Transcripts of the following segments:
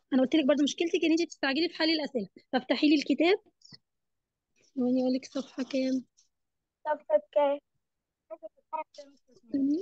انا قلت لك برضو مشكلتك ان انت بتستعجلي في حل الاسئله فافتحي لي الكتاب ثواني اقول لك صفحه كام صفحة كام ثواني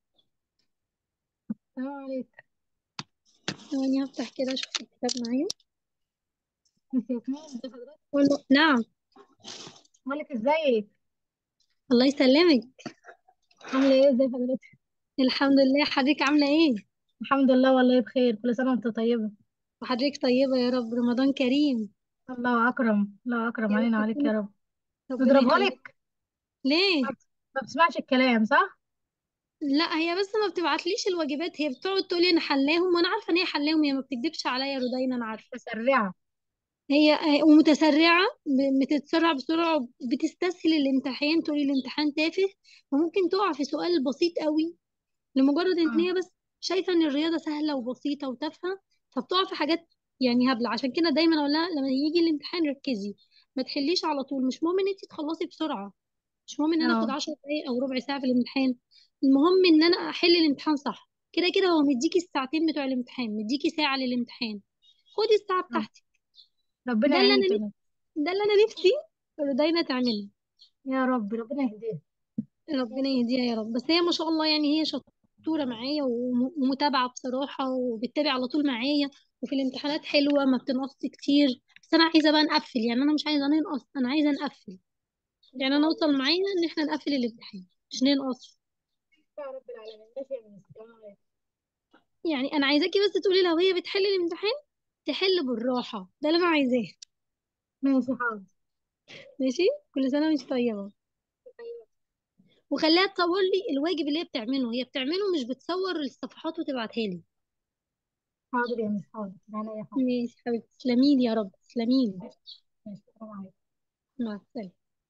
السلام عليكم ثواني هفتح كده اشوف الكتاب معايا انت ياسمين ازي حضرتك والله نعم مالك ازيك الله يسلمك عاملة ايه ازي حضرتك الحمد لله حضرتك عامله ايه الحمد لله والله بخير كل سنة وانت طيبة وحضرتك طيبه يا رب رمضان كريم الله أكرم الله أكرم يا علينا رب عليك يا تكوني رب ربنا نضربها يخليك لك ليه ما بتسمعش الكلام صح؟ لا هي بس ما بتبعتليش الواجبات هي بتقعد تقولي انا حلاهم وانا عارفه ان هي حلاهم هي ما بتكدبش عليا يا رودينا انا عارفه متسرعة هي آه، ومتسرعه ب- بتتسرع بسرعه بتستسهل الامتحان تقولي الامتحان تافه وممكن تقع في سؤال بسيط قوي لمجرد ان اه هي بس شايفه ان الرياضه سهله وبسيطه وتافهه فبتقع في حاجات يعني هبله عشان كده دايما اقول لها لما يجي الامتحان ركزي ما تحليش على طول مش مهم ان انت تخلصي بسرعه مش مهم ان انا اخد اه 10 دقايق او ربع ساعه في الامتحان المهم ان انا احل الامتحان صح كده كده هو مديكي الساعتين بتوع الامتحان مديكي ساعه للامتحان خدي الساعه آه. بتاعتك ربنا ده اللي انا يعينك يا نفسي بنت ده اللي انا نفسي دايما تعمله يا رب ربنا يهديك ربنا يهديها يا رب بس هي ما شاء الله يعني هي شطورة معايا وم- ومتابعة بصراحة وبتتابع على طول معايا وفي الامتحانات حلوة ما بتنقصش كتير بس أنا عايزة بقى نقفل يعني أنا مش عايزة ننقص أنا عايزة نقفل يعني أنا أوصل معايا إن إحنا نقفل الامتحان مش ننقص يا رب العالمين ماشي يا بنت السلام عليكم يعني أنا عايزاكي بس تقولي لو هي بتحل الامتحان تحل بالراحة ده اللي أنا عايزاه ماشي حاضر ماشي كل سنة وأنت طيبة وخليها تصور لي الواجب اللي هي بتعمله هي بتعمله مش بتصور الصفحات وتبعتها لي حاضر يا مس حاضر انا يا حاضر ماشي حبيبتي تسلميلي يا رب تسلميلي ماشي السلام عليكم مع السلامة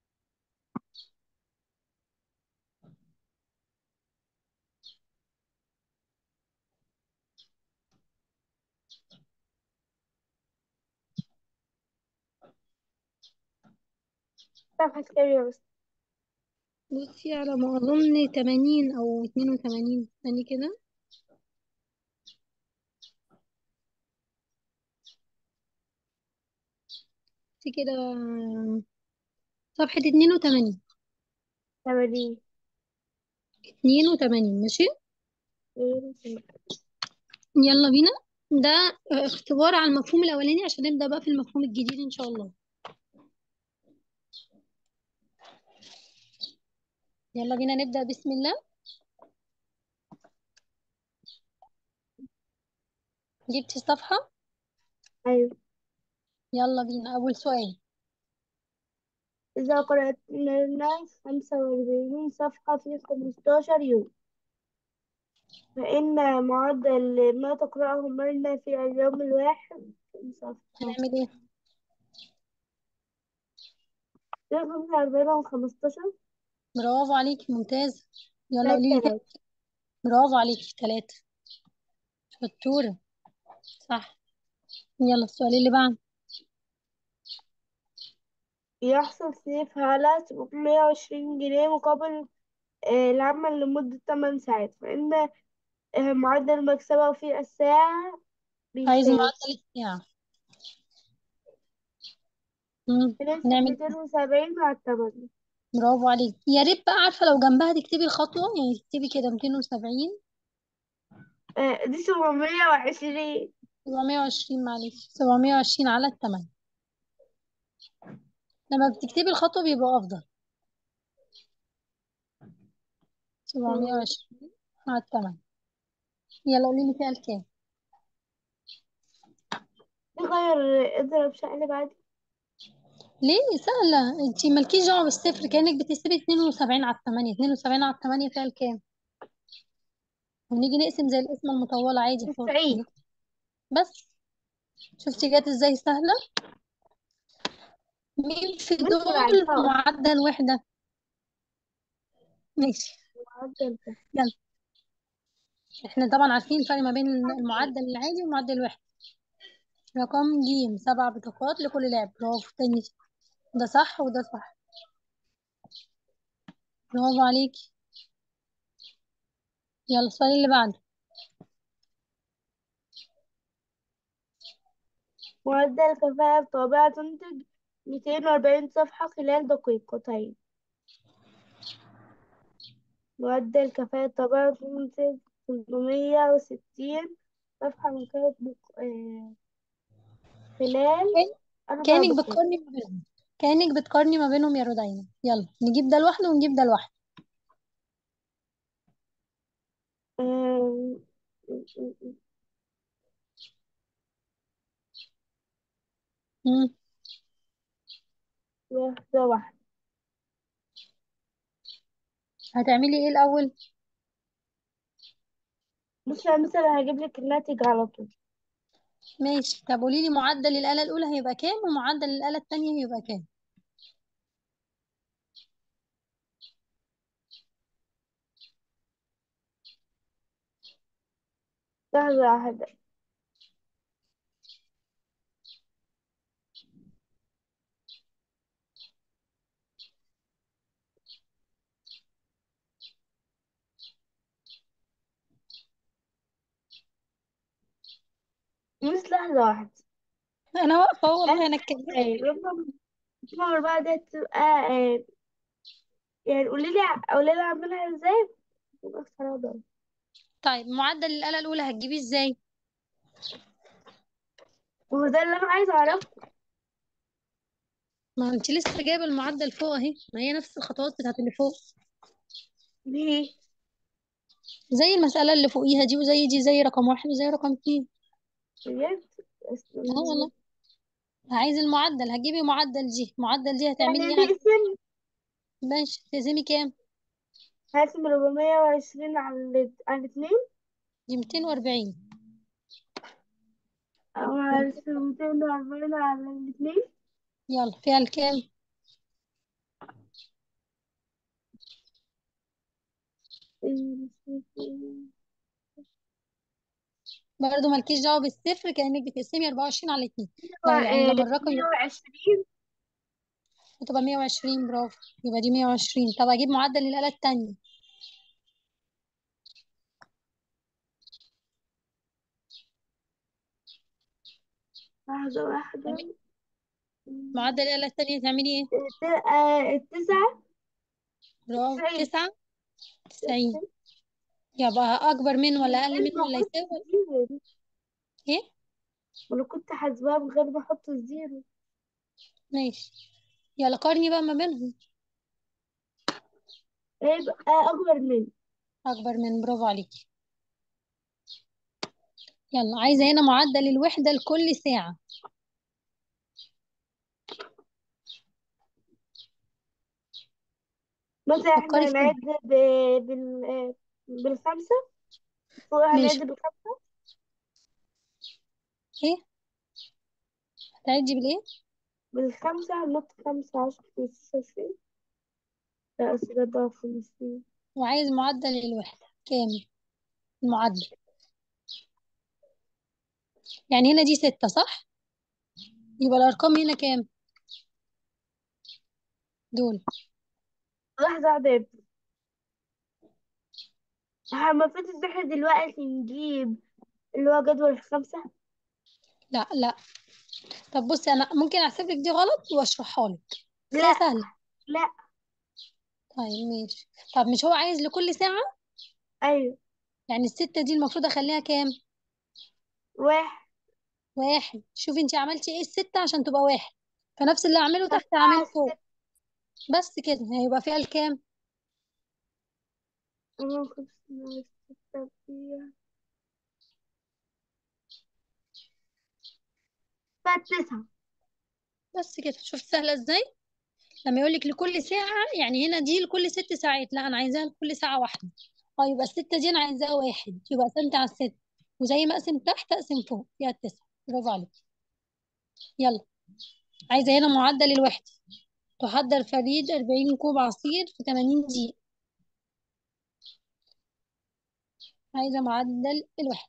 صفحة كام يا بس بصي على ما أظن تمانين أو اتنين وتمانين استني كده بصي كده صفحة اتنين وتمانين تمانين اتنين وتمانين ماشي يلا بينا ده اختبار على المفهوم الأولاني عشان نبدأ بقى في المفهوم الجديد إن شاء الله يلا بينا نبدأ بسم الله جبتي الصفحة أيوة يلا بينا أول سؤال إذا قرأنا خمسة وأربعين صفحة في خمستاشر يوم فإن معدل ما تقرأه مرنا في اليوم الواحد كم صفحة هنعمل إيه؟ في خمسة وأربعين وخمستاشر برافو عليكي ممتاز يلا لا قولي لي تاني تلاتة برافو عليكي تلاتة شطورة صح يلا السؤال اللي بعد يحصل سيف على سبعمية وعشرين جنيه مقابل آه، العمل لمدة تمن ساعات فإن آه، معدل مكسبه في الساعة عايز بيساوي معدل الساعة مم. بنسبة نعمل ميتين وسبعين مع التمن برافو عليك يا ريت بقى عارفة لو جنبها تكتبي الخطوة يعني تكتبي كده 270 آه، دي سبعمية وعشرين 720 معلش 720 على التمن لما بتكتبي الخطوة بيبقى أفضل 720 على التمن يلا قولي لي فيها الكام نغير اضرب شقلب عادي ليه سهلة انتي مالكيش دعوة بالصفر كأنك بتحسبي 72 على التمانية 72 على التمانية فيها الكام ونيجي نقسم زي القسمة المطولة عادي خالص تسعين بس شفتي جت ازاي سهلة مين في بس دول بعدها معدل وحدة ماشي معدل ده يلا احنا طبعا عارفين الفرق ما بين المعدل العادي والمعدل الوحدي رقم ج سبع بطاقات لكل لاعب برافو تاني ده صح وده صح برافو عليكي يلا السؤال اللي بعده معدل الكفاءة الطابعة تنتج 240 صفحة خلال دقيقتين معدل الكفاءة الطابعة تنتج 360 صفحة من كانت بق... آه، خلال أربع كأنك دقائق بتقارني ما بينهم كأنك بتقارني ما بينهم يا رودينا يلا نجيب ده لوحده ونجيب ده لوحده آم، مم. واحدة واحدة هتعملي ايه الأول بصي أنا مثلا هجيب لك الناتج على طول ماشي طب قولي لي معدل الآلة الأولى هيبقى كام ومعدل الآلة التانية هيبقى كام لحظة واحدة بس لحظة واحدة أنا واقفة أهو والله أنا اتكلمت طيب رقم رقم أربعة ده تبقى آه، يعني قولي لي قولي لي أعملها ازاي بس خلاص. طيب معدل الآلة الأولى هتجيبيه ازاي وهو ده اللي أنا عايزة أعرفه ما انت لسه جايبه المعدل فوق اهي ما هي نفس الخطوات بتاعت اللي فوق ليه زي المسألة اللي فوقيها دي وزي دي زي رقم واحد وزي رقم اتنين بجد بس اه والله عايز المعدل هتجيبي معدل دي معدل دي هتعملي يعني ايه على نقسم ماشي تقسمي كام هقسم 420 على ال- على الاتنين دي 240 أو هقسم 240 على الاتنين يلا فيها الكام برضه مالكيش دعوة بالصفر كأنك بتقسمي 24 على 2 لو يعني لما الرقم يبقى 120 تبقى 120 برافو يبقى دي 120 طب اجيب معدل الآلة التانية لحظة واحدة تعملي- معدل الآلة التانية تعملي ايه الت- آه، التسعة برافو تسعين 9 90 يبقى أكبر من ولا أقل من من غير ما ولا أحط يساوي الزيرو ايه وأنا كنت حاسباها من غير ما أحط الزيرو ماشي يلا قارني بقى ما بينهم هيبقى أكبر من أكبر من برافو عليكي يلا عايزة هنا معدل الوحدة لكل ساعة مثلا فكري احنا فيها هنعد ب... بال... آه، بالخمسة فوق ماشي هنعد بالخمسة ايه هتعدي بالإيه بالخمسة هنحط خمسة عشرة خمستاشر عشرين لا بس ده ضعف خمسين وعايز معدل الوحدة كام المعدل يعني هنا دي ستة صح يبقى الأرقام هنا كام دول لحظة واحدة يا ابني احنا المفروض ان احنا دلوقتي نجيب اللي هو جدول الخمسة لا لا طب بصي أنا ممكن أحسب لك دي غلط وأشرحها لك بس هي لا سهلة لا طيب ماشي طب مش هو عايز لكل ساعة ايوه يعني الستة دي المفروض أخليها كام واحد واحد شوفي انتي عملتي ايه الستة عشان تبقى واحد فنفس اللي أعمله تحت أربعة هعمله فوق ستة بس كده هيبقى فيها الكام ممكن ستة فيها بقت تسعة بس كده شفت سهلة ازاي لما يقولك لكل ساعة يعني هنا دي لكل ست ساعات لا أنا عايزاها لكل ساعة واحدة اه يبقى الستة دي أنا عايزاها واحد يبقى قسمت على الست وزي ما أقسم تحت أقسم فوق فيها التسعة برافو عليك يلا عايزة هنا معدل الوحدة تحضر فريد 40 كوب عصير في 80 دقيقة عايزة معدل الوحدة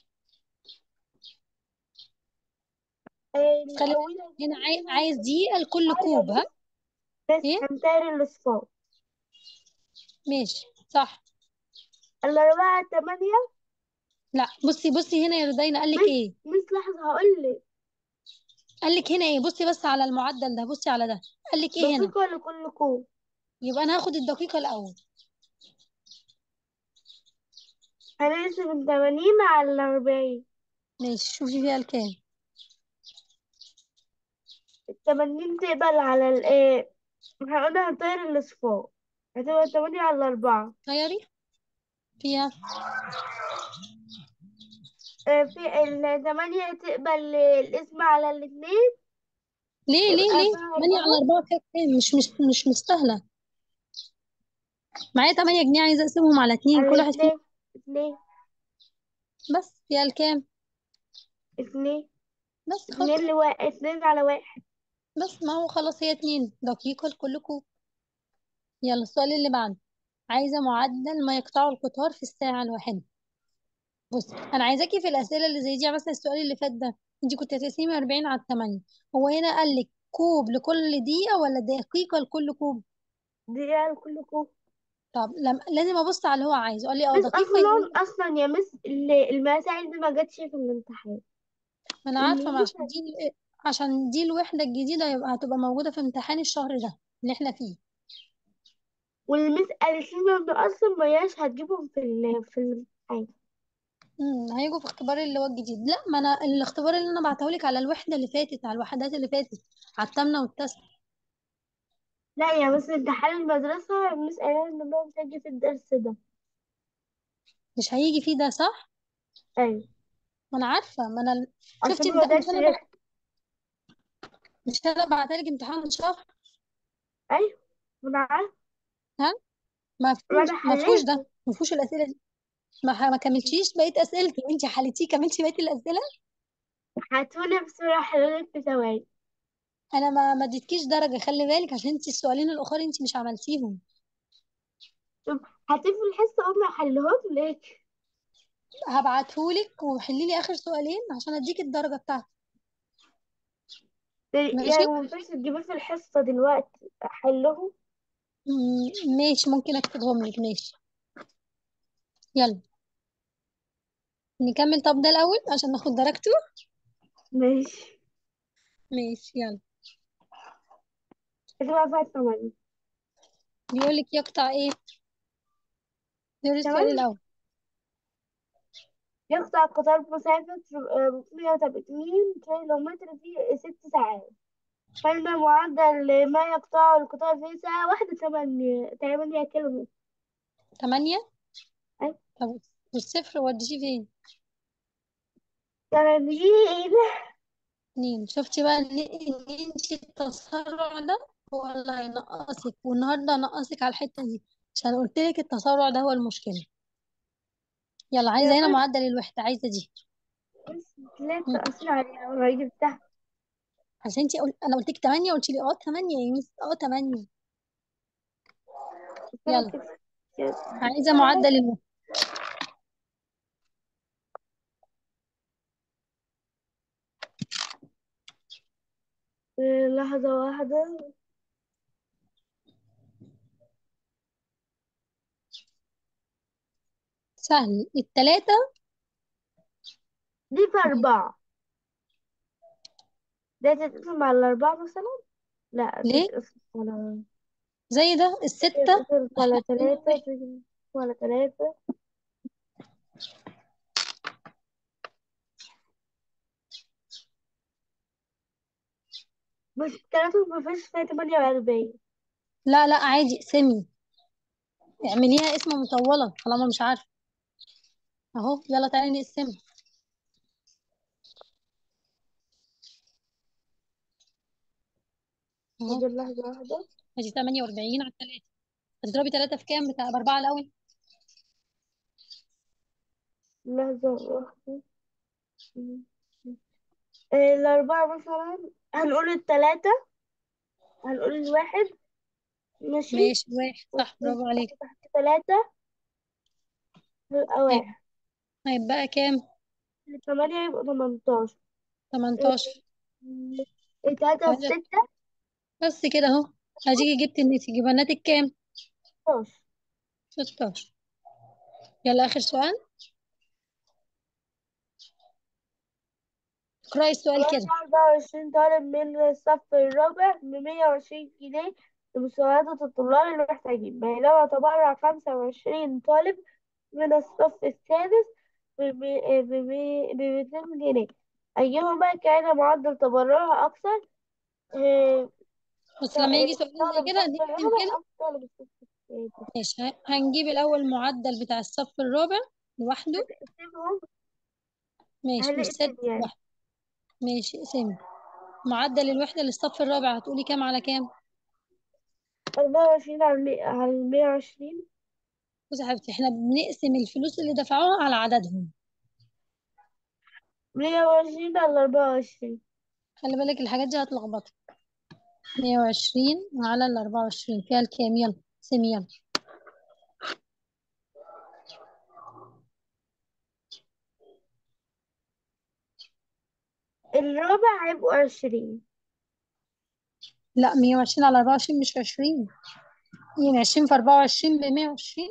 بس خلي بالك الأولى هنا عاي- عايز دقيقة لكل كوب ها بس ايه هنتاري الأصفار ماشي صح الأربعة تمانية لا بصي بصي هنا يا رودينا قال لك مش ايه مش لحظة هقولك قال لك هنا ايه بصي بس على المعدل ده بصي على ده قال لك ايه هنا دقيقة لكل كوب يبقى انا هاخد الدقيقة الاول هنقسم التمانين على الأربعين ماشي شوفي فيها الكام التمانين تقبل على الايه احنا قلنا هنطير الأصفار هتبقى تمانية على أربعة غيري فيها آه، في التمانية تقبل الاسم على الاتنين ليه ليه يبقى ليه فيها 8 على أربعة 4 فيها كام مش مش مش مستاهلة معايا 8 جنيه عايزة اقسمهم على اتنين على كل واحد فيهم اتنين اتنين بس فيها الكام اتنين بس اتنين خلاص لواحد اتنين على واحد بس ما هو خلاص هي اتنين دقيقة لكل كوب يلا السؤال اللي بعده عايزة معدل ما يقطعه القطار في الساعة الواحدة بصي انا عايزاكي في الاسئله اللي زي دي مثلا السؤال اللي فات ده انت كنت هتقسمي 40 على 8 هو هنا قال لك كوب لكل دقيقه ولا دقيقه لكل كوب دقيقة لكل كوب طب لما لازم ابص على اللي هو عايزه قال لي اه بس دقيقه يبقى أصلا أصلا يا مس ال- المسائل دي ما جاتش في الامتحان ما انا عارفه ما اللي عشان دي عشان دي الوحده الجديده يبقى هتبقى موجوده في امتحان الشهر ده اللي احنا فيه والمس قالت لنا إن أصلا مياش هتجيبهم في ال... في الامتحان امم هيجوا في اختبار اللي هو الجديد لا ما انا الاختبار اللي انا بعتهولك على الوحده اللي فاتت على الوحدات اللي فاتت على الثامنه والتاسعه لا يا بس امتحان المدرسة المس قالت لنا إنها مش هتجي في الدرس ده مش هيجي فيه ده صح أيوة ما انا عارفه ما انا عشان شفتي ما مش درس انا ريح مش انا بعتلك امتحان شهر أيوة ما أنا عارفة ها ما ما فيهوش أنا ما فيهوش ده حليته ما فيهوش الاسئله دي ما ما كملتيش بقيه اسئلتي وانت حليتيه كملتي بقيه الاسئله هاتولي بسرعة حلولك في ثواني انا ما ما اديتكيش درجه خلي بالك عشان انت السؤالين الاخر انت مش عملتيهم طب هاتيه في الحصة أمي أحلهم لك هبعتهولك وحلي لي اخر سؤالين عشان اديك الدرجه بتاعتك ماشي يعني ما ينفعش تجيبيه في الحصة دلوقتي أحلهم مم، ماشي ممكن اكتبهم لك ماشي يلا نكمل طب ده الاول عشان ناخد درجته ماشي ماشي يلا هتبقى فيها ثمانية بيقول لك يقطع ايه دول السؤال تمام الاول يقطع القطار مسافة 180 كيلو متر في ست ساعات فإن معدل ما يقطعه القطار في ساعة واحدة تمانية تمانية كيلو متر 8 أي طب والصفر وديتيه فين تمانين اتنين شفتي بقى ان ان انت التسرع ده هو اللي هينقصك والنهارده هنقصك على الحته دي عشان قلت لك التسرع ده هو المشكله يلا يا عايزه هنا بس معدل الوحده عايزه دي بس لا مم. تأثير عليها والله جبتها عشان انت قل... انا قلت لك 8 قلت لي اه 8 يا ميس اه 8 يلا عايزه جبتها معدل الوحده لحظة واحدة سهل التلاتة دي في أربعة ده تتقسم على الأربعة مثلا لا ليه تتقسم على زي ده الستة تتقسم احنا على عندنا تلاتة واحد تتقسم على تلاتة بس التلاتة مفيش فيها تمانية وأربعين لا لا عادي اقسمي اعمليها اسم مطولة طالما مش عارفة اهو يلا تعالي نقسمها اهو فاضل لحظة واحدة ادي 48 على التلاتة هتضربي تلاتة في كام بتاع بأربعة الأول لحظة واحدة آه، الأربعة مثلا هنقول التلاتة هنقول الواحد ماشي ماشي واحد صح برافو عليك تحت تلاتة يبقى هيبقى واحد هيبقى كام الثمانية يبقى تمنتاشر 18 التلاتة في وهذا ستة بس كده اهو اديكي جبت النتيجة يبقى الناتج كام ستاشر 16 يلا آخر سؤال اقرأي السؤال خلاص كده أربعة وعشرين طالب من الصف الرابع بمية وعشرين جنيه لمساعدة الطلاب المحتاجين بينما تبرع خمسة وعشرين طالب من الصف السادس بميتين جنيه أيهما كان معدل تبرعه أكثر آه، بس لما يجي سؤال طالب زي كده الصف نقسم الرابع كده أو طالب الصف السادس ماشي ه- هنجيب الأول معدل بتاع الصف الرابع لوحده هنقسمهم ماشي هنقسم والسادس يعني لوحده ماشي اقسمي معدل الوحدة للصف الرابع هتقولي كام على كام أربعة وعشرين على المية على المية وعشرين بصي يا حبيبتي احنا بنقسم الفلوس اللي دفعوها على عددهم مية وعشرين على أربعة وعشرين خلي بالك الحاجات دي هتلخبطك 120 على ال 24 فيها الكام يلا اقسمي يلا الرابع هيبقوا عشرين لا 120 على 24 مش 20 يعني 20 في 24 ب 120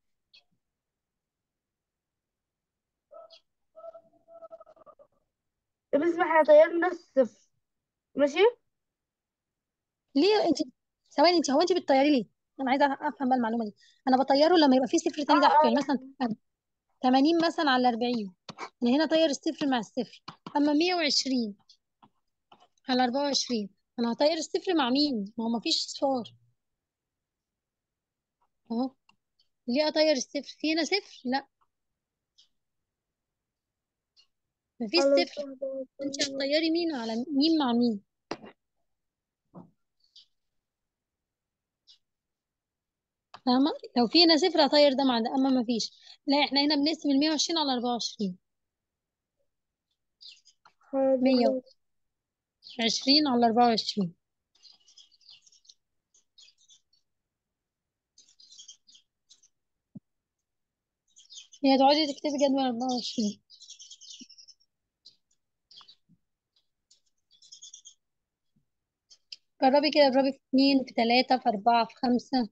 بس احنا طيرنا الصفر ماشي ليه انت ثواني انت هو انت بتطيري ليه انا عايزه افهم بقى المعلومه دي انا بطيره لما يبقى في صفر اه تاني تحته يعني اه مثلا 80 مثلا على 40 انا هنا طير الصفر مع الصفر اما 120 على 24 انا هطير الصفر مع مين ما هو مفيش صفار اهو ليه اطير الصفر في هنا صفر لا مفيش خلاص صفر واحدة انت وعشرين. هتطيري مين على مين مع مين فاهمة لو في هنا صفر هطير ده مع ده اما مفيش لا احنا هنا بنقسم ال 120 على 24 حاضر 120 على 24 هي تقعدي تكتبي جدول 24 جربي كده اضربي في اتنين في تلاتة في أربعة في خمسة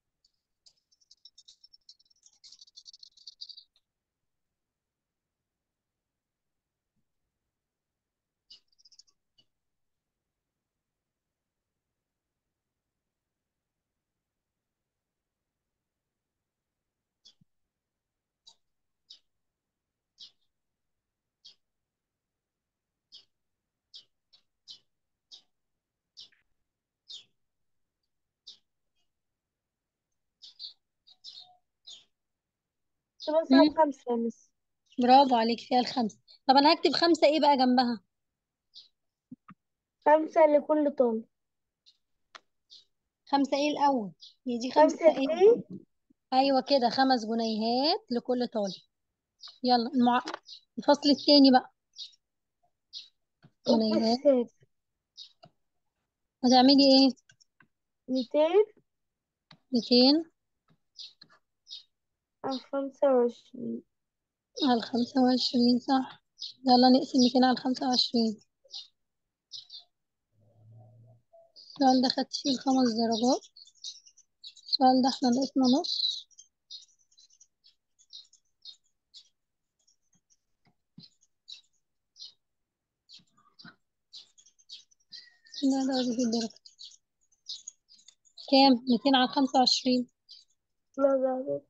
مثلا مم. خمسة يا مس برافو عليك فيها الخمسة طب أنا هكتب خمسة إيه بقى جنبها خمسة لكل طالب خمسة إيه الأول هي دي خمسة خمسة إيه جنيه أيوة كده خمس جنيهات لكل طالب يلا المع... الفصل التاني بقى الصف جنيهات السادس هتعملي إيه ميتين ميتين على خمسة وعشرين على خمسة وعشرين صح يلا نقسم ميتين على خمسة وعشرين السؤال ده خدت فيه الخمس درجات السؤال ده احنا ناقصنا نص لا ده دي في الدرجة كام ميتين على خمسة وعشرين لا لا لا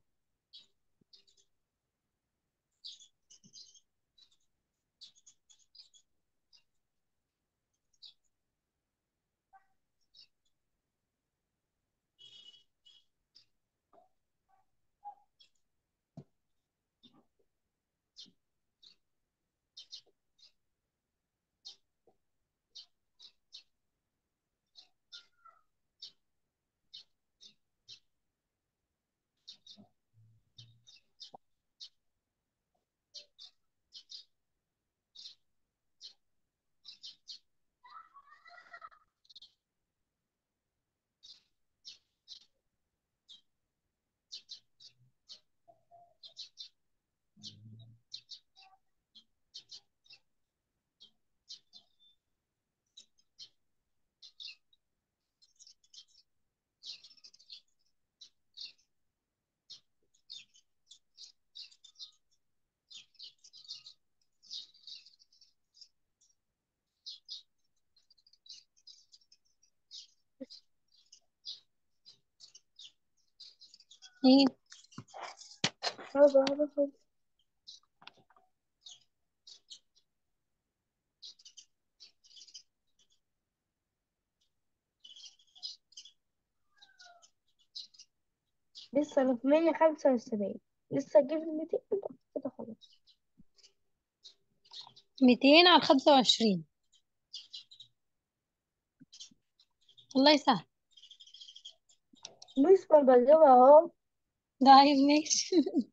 ايه أربعة خمسة لسه أنا في مية خمسة وسبعين لسه أجيب الميتين كده خلاص ميتين على خمسة وعشرين والله سهل مش ما بجيبها أهو ده عايز ماشي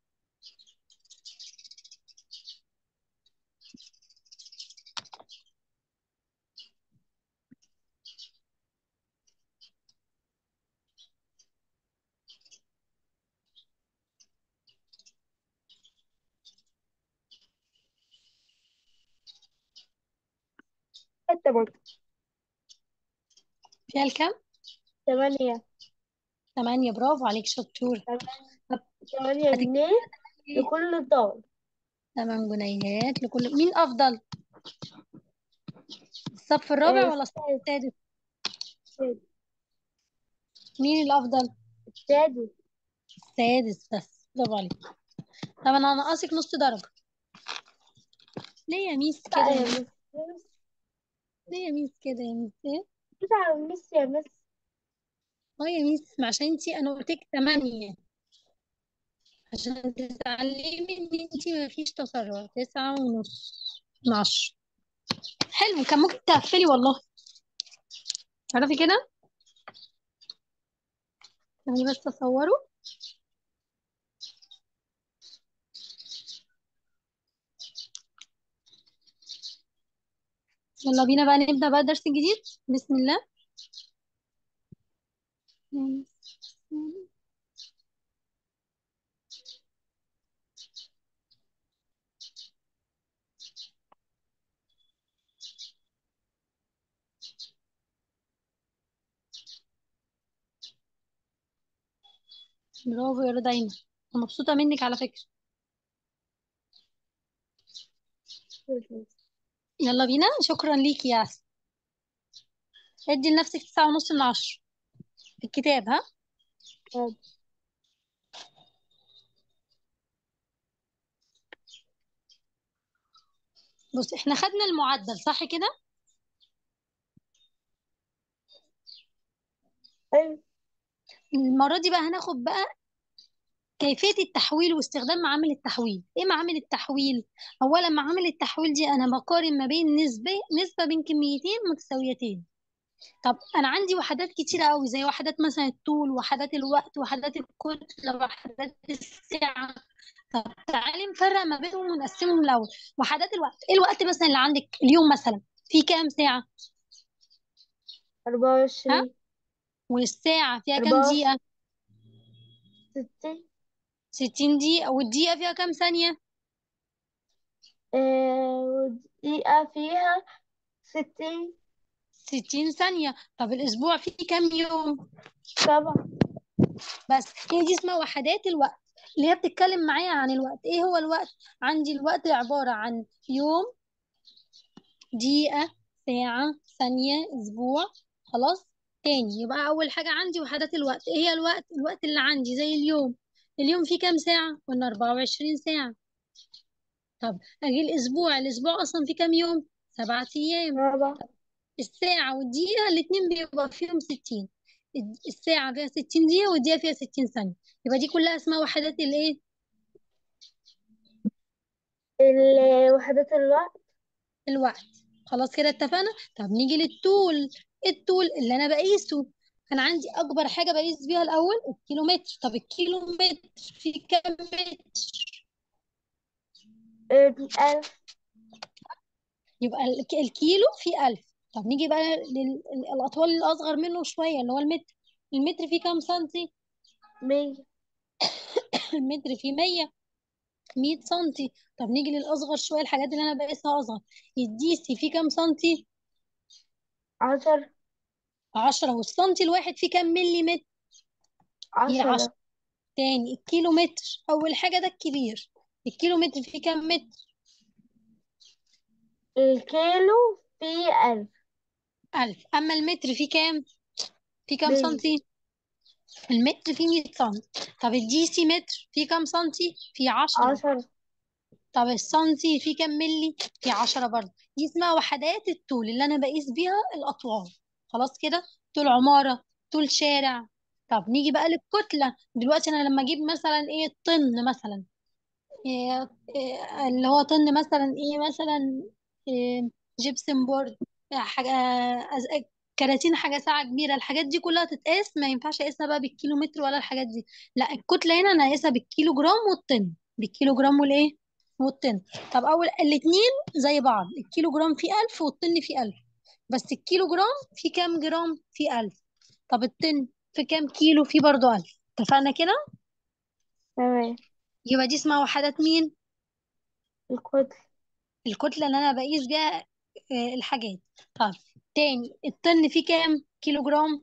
حتى برضه فيها الكام؟ تمانية تمانية برافو عليك شطور طب تمانية هتكتبي جنيه ايه؟ لكل دولار تمن جنيهات لكل مين أفضل؟ الصف الرابع آه، ولا الصف السادس السادس؟ مين الأفضل؟ السادس السادس بس برافو عليك طب أنا هنقصك نص درجة ليه يا ميس كده لا يا يا ميس؟ مس ليه يا ميس كده يا ميس؟ ايه؟ كده على المس يا مس اه يا ميس ما عشان انتي أنا قلت لك تمانية عشان تتعلمي إن انتي ما فيش تسرع تسعة ونص من عشرة حلو كان ممكن تقفلي والله تعرفي كده؟ يعني بس تصوروا يلا بينا بقى نبدأ بقى درس جديد بسم الله برافو يا رضا أنا مبسوطة منك على فكرة يلا بينا شكرا ليكي يا عسل ادي لنفسك تسعة ونص من عشرة في الكتاب ها طب بص احنا خدنا المعدل صح كده أيوة المرة دي بقى هناخد بقى كيفية التحويل واستخدام معامل التحويل ايه معامل التحويل اولا معامل التحويل دي انا بقارن ما بين نسبة نسبة بين كميتين متساويتين طب انا عندي وحدات كتيرة قوي زي وحدات مثلا الطول وحدات الوقت وحدات الكتلة وحدات الساعة طب تعالي نفرق ما بينهم ونقسمهم الاول وحدات الوقت ايه الوقت مثلا اللي عندك اليوم مثلا في كام ساعة أربعة ها وعشرين والساعة فيها كام أربعة دقيقة ستين 60 دقيقة والدقيقة فيها كام ثانية آه ودقيقة فيها ستين 60 ثانية طب الأسبوع فيه كام يوم سبعة بس هي دي اسمها وحدات الوقت اللي هي بتتكلم معايا عن الوقت ايه هو الوقت عندي الوقت عبارة عن يوم دقيقة ساعة ثانية أسبوع خلاص تاني يبقى أول حاجة عندي وحدات الوقت ايه هي الوقت الوقت اللي عندي زي اليوم اليوم فيه كام ساعة قلنا 24 ساعة طب أجي الأسبوع الأسبوع أصلا فيه كام يوم سبعة أيام سبعة الساعة والدقيقة الاتنين بيبقى فيهم 60 الساعة فيها 60 دقيقة والدقيقة فيها 60 ثانية يبقى دي كلها اسمها وحدات الايه ال- وحدات الوقت الوقت خلاص كده اتفقنا طب نيجي للطول الطول اللي انا بقيسه انا عندي اكبر حاجة بقيس بيها الاول الكيلومتر طب الكيلومتر في كام متر آه، بألف يبقى الك- الكيلو فيه 1000 طب نيجي بقى للأطوال الأصغر منه شوية اللي هو المتر المتر فيه كام سنتي مية المتر فيه 100 100 سنتي طب نيجي للأصغر شوية الحاجات اللي أنا بقيسها أصغر الديسي فيه كام سنتي عشرة 10 والسنتي الواحد فيه كام ملي متر هي 10 عشرة تاني الكيلو متر أول حاجة ده الكبير الكيلو متر فيه كام متر الكيلو فيه ألف ألف أما المتر فيه كام في كام مية سنتي المتر فيه 100 سنتي طب الديسي متر فيه كام سنتي فيه 10 عشرة طب السنتي فيه كام ملي فيه 10 برضه دي اسمها وحدات الطول اللي انا بقيس بيها الاطوال خلاص كده طول عمارة طول شارع طب نيجي بقى للكتلة دلوقتي انا لما اجيب مثلا ايه طن مثلا إيه إيه اللي هو طن مثلا ايه مثلا إيه جبسن بورد حاجة أز- كراتين حاجة ساعة كبيرة الحاجات دي كلها تتقاس ما ينفعش اقيسها بقى بالكيلو متر ولا الحاجات دي لا الكتلة هنا انا اقيسها بالكيلو جرام والطن بالكيلو جرام والايه والطن طب اول الاتنين زي بعض الكيلو جرام فيه ألف والطن فيه ألف بس الكيلو جرام فيه كام جرام فيه ألف طب الطن في كام كيلو فيه برضو ألف اتفقنا كده تمام يبقى دي اسمها وحدات مين الكتلة الكتلة اللي أنا بقيس بيها آه، الحاجات طب تاني الطن فيه كام كيلو جرام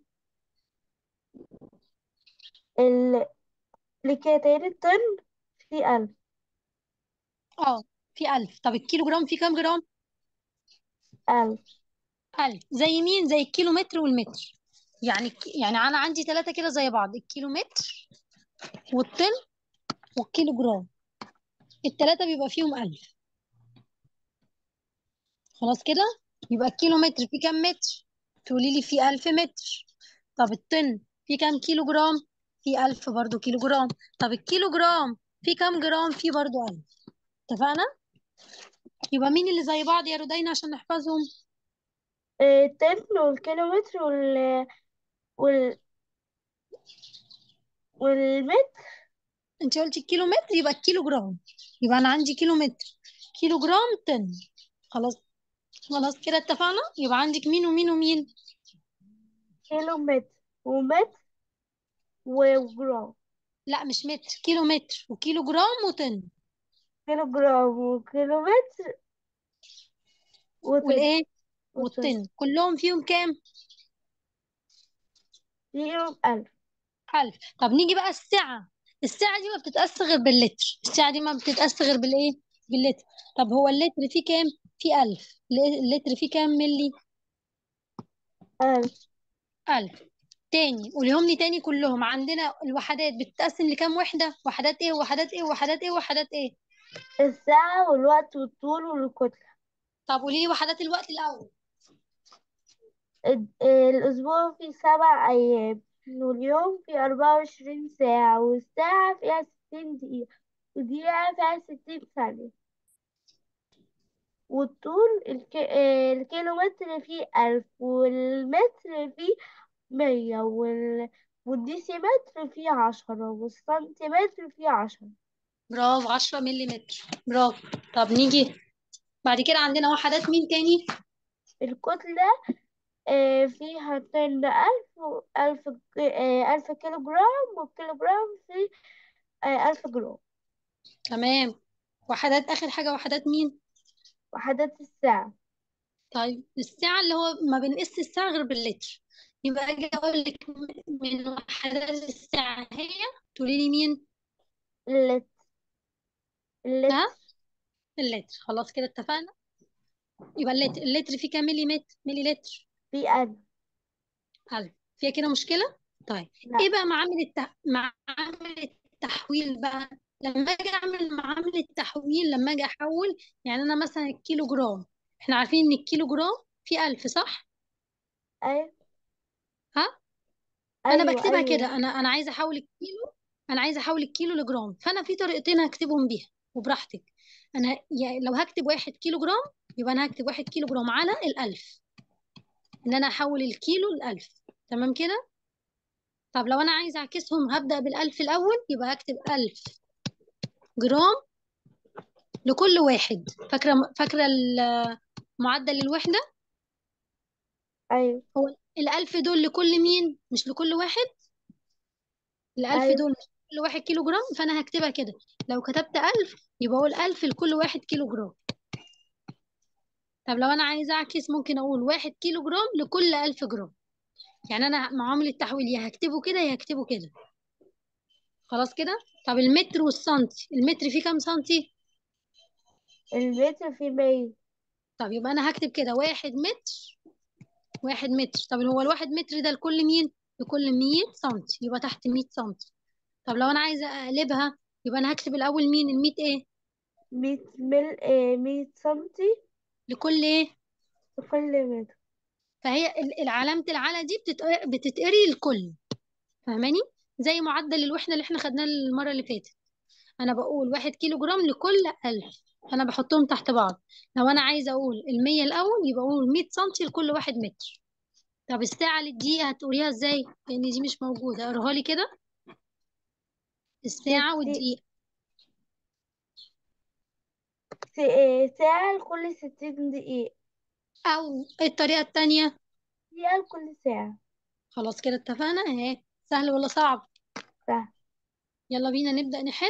ال... لكيتين الطن في ألف اه فيه ألف طب الكيلو جرام فيه كام جرام ألف ألف زي مين زي الكيلو متر والمتر يعني يعني أنا عندي ثلاثة كده زي بعض الكيلو متر والطن والكيلو جرام الثلاثة بيبقى فيهم ألف خلاص كده يبقى الكيلو متر فيه كام متر تقولي لي فيه ألف متر طب الطن فيه كام كيلو جرام فيه ألف برضو كيلو جرام طب الكيلو جرام فيه كام جرام فيه برضو ألف اتفقنا يبقى مين اللي زي بعض يا رودينا عشان نحفظهم آه، الطن والكيلومتر وال... وال... والمتر انت قلتي الكيلو متر يبقى الكيلو جرام يبقى انا عندي كيلو متر كيلو جرام طن خلاص خلاص كده اتفقنا يبقى عندك مين ومين ومين كيلومتر ومتر وجرام لا مش متر كيلو متر وكيلو جرام وطن كيلو جرام وكيلومتر وطن والايه وطن والطن كلهم فيهم كام فيهم ألف ألف طب نيجي بقى السعة السعة دي ما بتتقاس غير باللتر السعة دي ما بتتقاس غير بالايه باللتر طب هو اللتر فيه كام فيه ألف اللتر فيه كام ملي ألف ألف تاني قوليهم لي تاني كلهم عندنا الوحدات بتتقسم لكام وحدة وحدات ايه وحدات ايه وحدات ايه وحدات ايه الساعة والوقت والطول والكتلة طب قولي لي وحدات الوقت الأول ال- الأسبوع فيه سبع أيام واليوم فيه أربعة وعشرين ساعة والساعة فيها ستين دقيقة والدقيقة فيها ستين ثانية والطول الك... آه، الكيلومتر فيه ألف والمتر فيه مية وال... والديسيمتر فيه عشرة والسنتيمتر فيه عشرة برافو 10 ملي متر برافو طب نيجي بعد كده عندنا وحدات مين تاني الكتلة آه، فيها طن ألف وألف ج- آه، ألف كيلو جرام والكيلو جرام فيه آه، ألف جرام تمام وحدات آخر حاجة وحدات مين وحدات الساعة طيب الساعة اللي هو ما بنقيس الساعة غير باللتر يبقى أجي أقول لك من وحدات الساعة هي تقولي لي مين اللتر اللتر ها اللتر خلاص كده اتفقنا يبقى اللتر اللتر فيه كام ملي متر ملي لتر فيه ألف ألف فيها كده مشكلة طيب لا ايه بقى معامل التح... معامل التحويل بقى لما اجي اعمل معامل التحويل لما اجي احول يعني انا مثلا الكيلو جرام احنا عارفين ان الكيلو جرام فيه ألف صح أيوة ها انا أيوة بكتبها كده أيوة انا انا عايزه احول الكيلو انا عايزه احول الكيلو لجرام فانا في طريقتين هكتبهم بيها وبراحتك انا يعني لو هكتب واحد كيلو جرام يبقى انا هكتب واحد كيلو جرام على الألف ان انا احول الكيلو لألف تمام كده طب لو انا عايزه اعكسهم هبدأ بالألف الاول يبقى هكتب ألف جرام لكل واحد فاكره فاكره ال- معدل الوحده أيوة هو الألف دول لكل مين مش لكل واحد الألف أيوة دول مش لكل واحد كيلو جرام فأنا هكتبها كده لو كتبت ألف يبقى أقول ألف لكل واحد كيلو جرام طب لو أنا عايزة أعكس ممكن أقول واحد كيلو جرام لكل ألف جرام يعني أنا معامل التحويل يا هكتبه كده يا هكتبه كده خلاص كده طب المتر والسنتي المتر فيه كام سنتي المتر فيه مية طب يبقى أنا هكتب كده واحد متر واحد متر طب هو الواحد متر ده لكل مين لكل 100 سنتي يبقى تحت 100 سنتي طب لو انا عايزه اقلبها يبقى انا هكتب الاول مين ال 100 ايه مية مل آه، مية سنتي لكل ايه لكل متر فهي ال- العلامه العلى دي بتتق- بتتقري الكل فاهماني زي معدل الوحده اللي احنا خدناه المره اللي فاتت انا بقول واحد كيلو جرام لكل ألف انا بحطهم تحت بعض لو انا عايزه اقول المية الاول يبقى اقول 100 سنتي لكل واحد متر طب الساعه للدقيقه هتقوليها ازاي لان دي مش موجوده اقراها لي كده الساعه ستي والدقيقه س- آه، ساعة لكل ستين دقيقة او الطريقه التانية دقيقة لكل ساعة خلاص كده اتفقنا اهي سهل ولا صعب سهل يلا بينا نبدأ نحل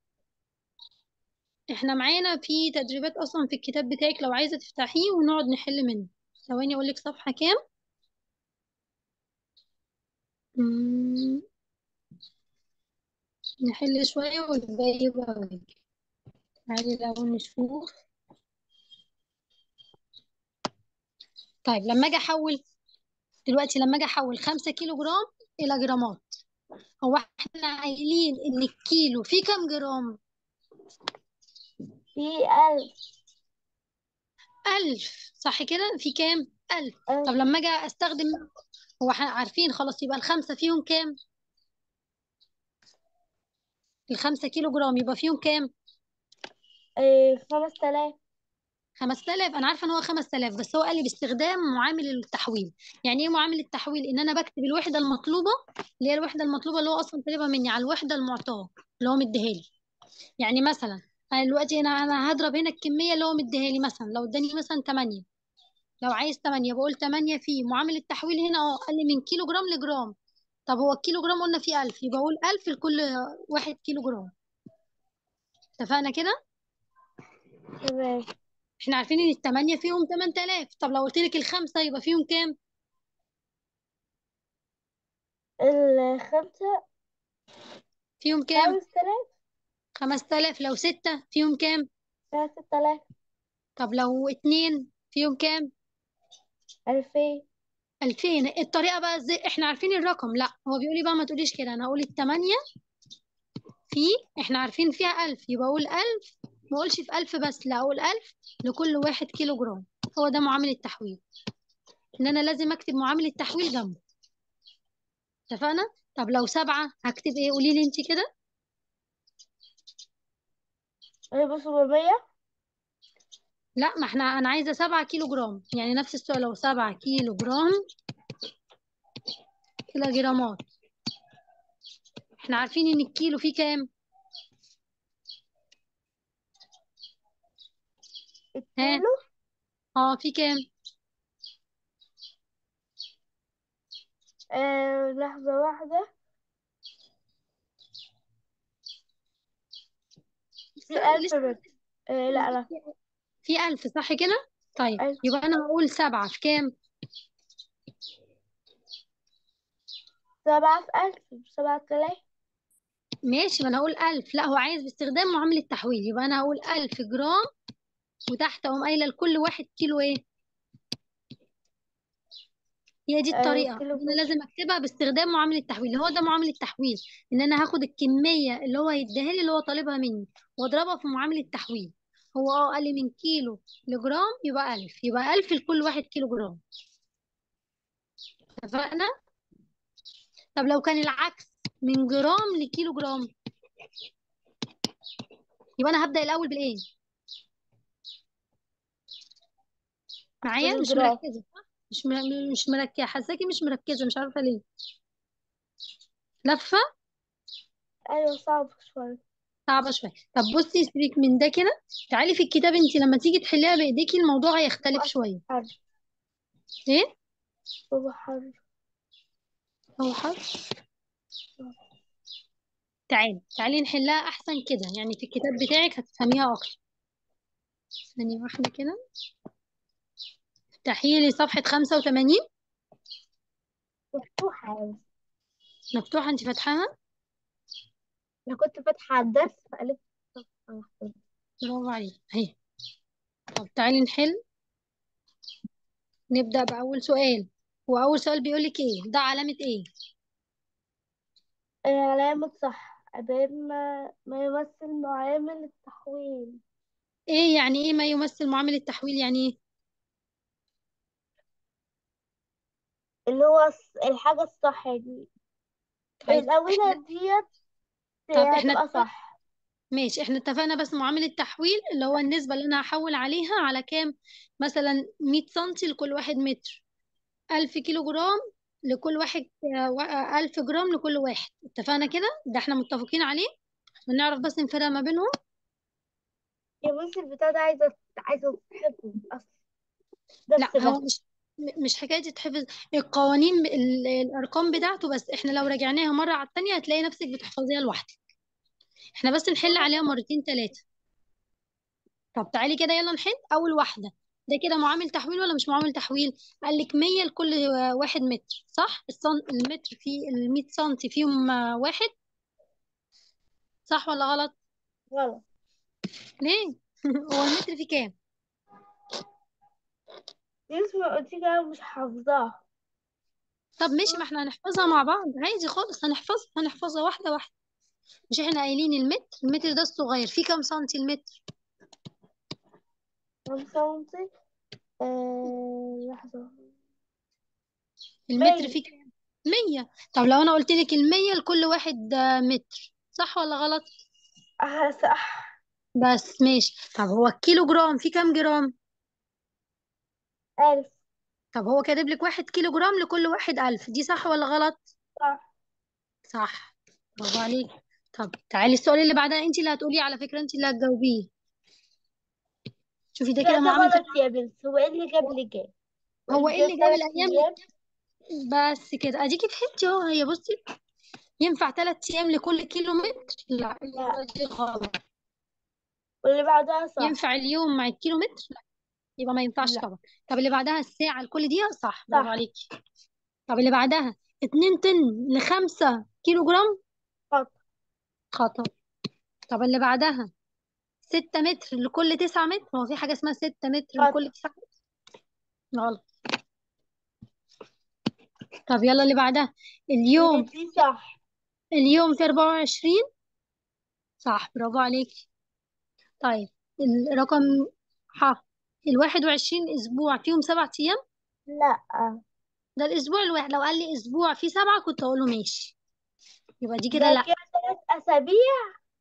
احنا معانا في تدريبات اصلا في الكتاب بتاعك لو عايزة تفتحيه ونقعد نحل منه ثواني اقول لك صفحة كام مم، نحل شوية والباقي يبقى واجب تعالي الاول نشوف طيب لما اجي احول دلوقتي لما اجي احول خمسة كيلو جرام الى جرامات هو احنا قايلين ان الكيلو فيه كام جرام في ألف ألف صح كده في كام ألف طب ألف لما اجي استخدم هو احنا عارفين خلاص يبقى الخمسة فيهم كام الخمسة كيلو جرام يبقى فيهم كام آه، خمس تلاف 5000 انا عارفه ان هو 5000 بس هو قال لي باستخدام معامل التحويل يعني ايه معامل التحويل ان انا بكتب الوحده المطلوبه اللي هي الوحده المطلوبه اللي هو اصلا طالبها مني على الوحده المعطاه اللي هو مديها لي يعني مثلا انا دلوقتي انا انا هضرب هنا الكميه اللي هو مديها لي مثلا لو اداني مثلا 8 لو عايز 8 بقول 8 في معامل التحويل هنا اه قال لي من كيلو جرام لجرام طب هو الكيلو جرام قلنا فيه 1000 يبقى اقول 1000 لكل واحد كيلو جرام اتفقنا كده تمام احنا عارفين ان الثمانية فيهم 8000 طب لو قلت لك الخمسة يبقى فيهم كام الخمسة فيهم كام خمس تلاف 5000 لو ستة فيهم كام فيها ست تلاف طب لو اتنين فيهم كام ألفين 2000 الطريقة بقى ازاي احنا عارفين الرقم لا هو بيقول لي بقى ما تقوليش كده انا هقول الثمانية في احنا عارفين فيها 1000 يبقى اقول 1000 ما اقولش في 1000 بس لا اقول 1000 لكل واحد كيلو جرام هو ده معامل التحويل ان انا لازم اكتب معامل التحويل جنبه اتفقنا طب لو سبعة هكتب ايه قولي لي انت كده هيبقى سبعمية لا ما احنا انا عايزة سبعة كيلو جرام يعني نفس السؤال لو سبعة كيلو جرام كيلو جرامات احنا عارفين ان الكيلو فيه كام ها الكيلو اه فيه كام آه لحظة واحدة في ألف لسه متر آه لا لا في ألف صح كده طيب ألف يبقى أنا هقول سبعة في كام سبعة في ألف سبعة تلاف ماشي ما أنا هقول ألف لا هو عايز باستخدام معامل التحويل يبقى أنا هقول ألف جرام وتحت أقوم قايلة لكل واحد كيلو إيه هي دي آه الطريقة كيلو إن أنا متر لازم أكتبها باستخدام معامل التحويل هو ده معامل التحويل إن أنا هاخد الكمية اللي هو هيديها لي اللي هو طالبها مني وأضربها في معامل التحويل هو اه قال لي من كيلو لجرام يبقى ألف يبقى ألف لكل واحد كيلو جرام اتفقنا طب لو كان العكس من جرام لكيلو جرام يبقى انا هبدأ الاول بالايه معايا مش بالجرام مركزه صح مش م... مش مركزه حاساكي مش مركزه مش عارفه ليه لفه أيوة صعب شوية صعبه شويه طب بصي سيبك من ده كده تعالي في الكتاب انت لما تيجي تحليها بايديكي الموضوع هيختلف شويه حر ايه هو حر هو حر تعالي تعالي نحلها احسن كده يعني في الكتاب بتاعك هتفهميها اكتر ثانيه واحده كده افتحي لي صفحه 85 مفتوحة يعني مفتوحه انت فاتحاها أنا كنت فاتحة الدرس فقلت برافو عليك اهي طب تعالي نحل نبدأ بأول سؤال وأول سؤال بيقول لك إيه ده علامة إيه آه، علامة صح بين ما, ما يمثل معامل التحويل ايه يعني ايه ما يمثل معامل التحويل يعني ايه اللي هو الص- الحاجة الصح دي طيب الأولى احنا ديت طب احنا هتبقى اتفق... صح ماشي احنا اتفقنا بس معامل التحويل اللي هو النسبة اللي انا هحول عليها على كام مثلا 100 سنتي لكل واحد متر 1000 كيلو جرام لكل واحد آه، و- آه، 1000 جرام لكل واحد اتفقنا كده ده احنا متفقين عليه ونعرف بس نفرق ما بينهم يا بصي البتاع ده عايزة عايزة تحفظ أصلا لا بس هو بس مش م- مش حكاية تتحفظ القوانين ب- ال- الأرقام بتاعته بس احنا لو راجعناها مرة على التانية هتلاقي نفسك بتحفظيها لوحدك احنا بس نحل عليها مرتين تلاتة طب تعالي كده يلا نحل أول واحدة ده كده معامل تحويل ولا مش معامل تحويل قال لك 100 لكل واحد متر صح الصن... المتر فيه ال 100 سنتي فيهم آه، واحد صح ولا غلط غلط ليه هو المتر فيه كام دي اسمها قلت كده مش حافظاها طب ماشي ما احنا هنحفظها مع بعض عادي خالص هنحفظها هنحفظها واحدة واحدة مش احنا قايلين المتر المتر ده الصغير فيه كام سنتي المتر خمسة ونص آه لحظة المتر مية فيه كام مية طب لو انا قلت لك المية لكل واحد آه، متر صح ولا غلط آه صح بس ماشي طب هو الكيلو جرام فيه كام جرام ألف طب هو كاتب لك واحد كيلو جرام لكل واحد ألف دي صح ولا غلط صح صح برافو عليك طب تعالي السؤال اللي بعدها انت اللي هتقوليه على فكرة انت اللي هتجاوبيه شوفي ده لا كده ده معامل غلط يا بنت هو ايه اللي جاب لي جاب هو ايه واللي جاب اللي جاب تلات الايام أيام بس كده اديكي فهمتي اهو هي بصي ينفع ثلاث ايام لكل كيلو متر لا لا الإجابة دي غلط واللي بعدها صح ينفع اليوم مع الكيلو متر لا يبقى ما ينفعش لا طبعا طب اللي بعدها الساعة لكل دقيقة صح برافو صح عليكي طب اللي بعدها 2 طن لخمسة كيلو جرام خط خطأ طب اللي بعدها 6 متر لكل 9 متر هو في حاجة اسمها 6 متر خط لكل 9 متر غلط طب يلا اللي بعدها اللي اليوم دي صح اليوم في 24 صح برافو عليكي طيب الرقم ح الواحد وعشرين أسبوع فيهم سبعة أيام لا ده الأسبوع الواحد لو قال لي أسبوع فيه سبعة كنت أقول له ماشي يبقى دي كده ده لأ كده تلات أسابيع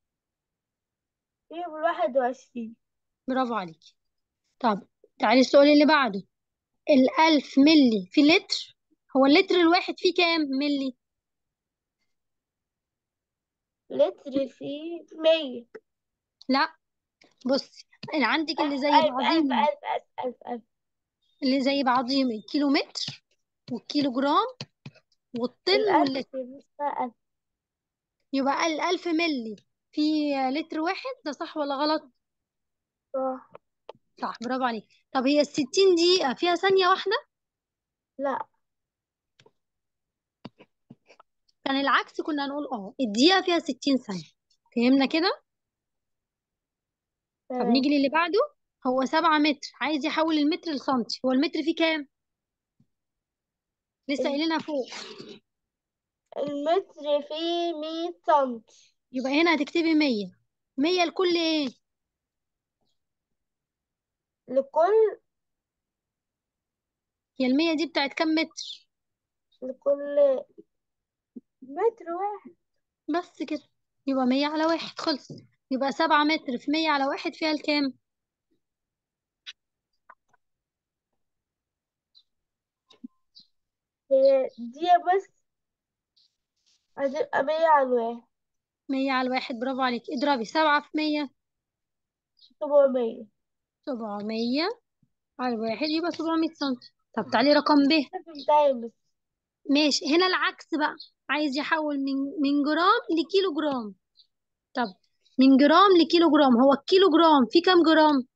فيهم الواحد وعشرين برافو عليكي طب تعالي السؤال اللي بعده الألف ملي في لتر هو اللتر الواحد فيه كام ملي لتر فيه مية لا بصي أنا عندك اللي زي ألف ألف بعضيهم ألف ألف ألف ألف اللي زي بعضيهم الكيلو متر والكيلو جرام والطن الألف واللتر في اسمها ألف يبقى الألف ملي في لتر واحد ده صح ولا غلط صح صح برافو عليك طب هي الستين دقيقة فيها ثانية واحدة لا كان العكس كنا نقول اه الدقيقة فيها ستين ثانية فهمنا كده طب تمام نيجي للي بعده هو سبعة متر عايز يحول المتر لسنتي هو المتر فيه كام لسه ال- قايلينها فوق المتر فيه مية سنتي يبقى هنا هتكتبي مية مية لكل ايه لكل هي المية دي بتاعت كام متر لكل متر واحد بس كده يبقى مية على واحد خلص يبقى سبعة متر في مية على واحد فيها الكام هي دي بس هتبقى مية على الواحد مية على الواحد برافو عليك اضربي سبعة في مية سبعمية سبعمية على الواحد يبقى سبعمية سنتي طب تعالي رقم ب فهمتها بس ماشي هنا العكس بقى عايز يحول من من جرام لكيلو جرام طب من جرام لكيلو جرام هو الكيلو جرام فيه كام جرام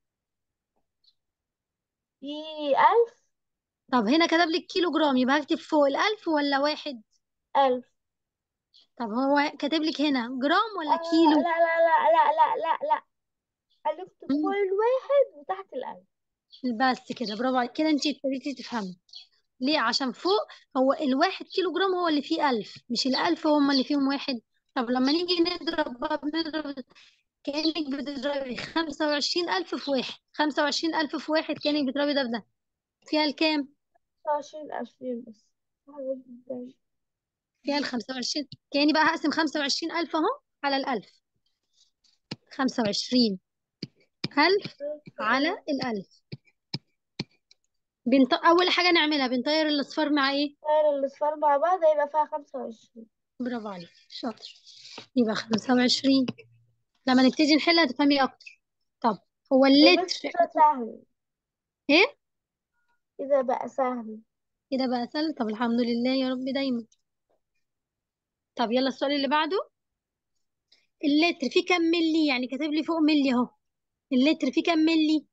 في ألف طب هنا كتب لك كيلو جرام يبقى هكتب فوق الألف ولا واحد ألف طب هو كاتب لك هنا جرام ولا آه كيلو لا لا لا لا لا لا لا ألفت فوق مم. الواحد وتحت الألف بس كده برافو عليك كده انت ابتديتي تفهمي ليه عشان فوق هو الواحد كيلو جرام هو اللي فيه ألف مش الألف هم اللي فيهم واحد طب لما نيجي نضرب بقى بنضرب كأنك بتضربي خمسة وعشرين ألف في واحد خمسة وعشرين ألف في واحد كأنك بتضربي ده في ده فيها الكام؟ عشرين ألفين بس صعبة جدا فيها الخمسة وعشرين كأني بقى هقسم خمسة وعشرين ألف أهو على الألف خمسة وعشرين ألف على الألف بنط... أول حاجة نعملها بنطير الأصفار مع إيه؟ غير الأصفار مع بعض هيبقى فيها خمسة وعشرين برافو عليك شاطر يبقى خمسة وعشرين لما نبتدي نحل هتفهمي أكتر طب هو إيه بس اللتر كده سهل إيه؟ كده بقى سهل كده بقى سهل طب الحمد لله يا رب دايما طب يلا السؤال اللي بعده اللتر فيه كام ملي يعني كاتب لي فوق ملي اهو اللتر فيه كام ملي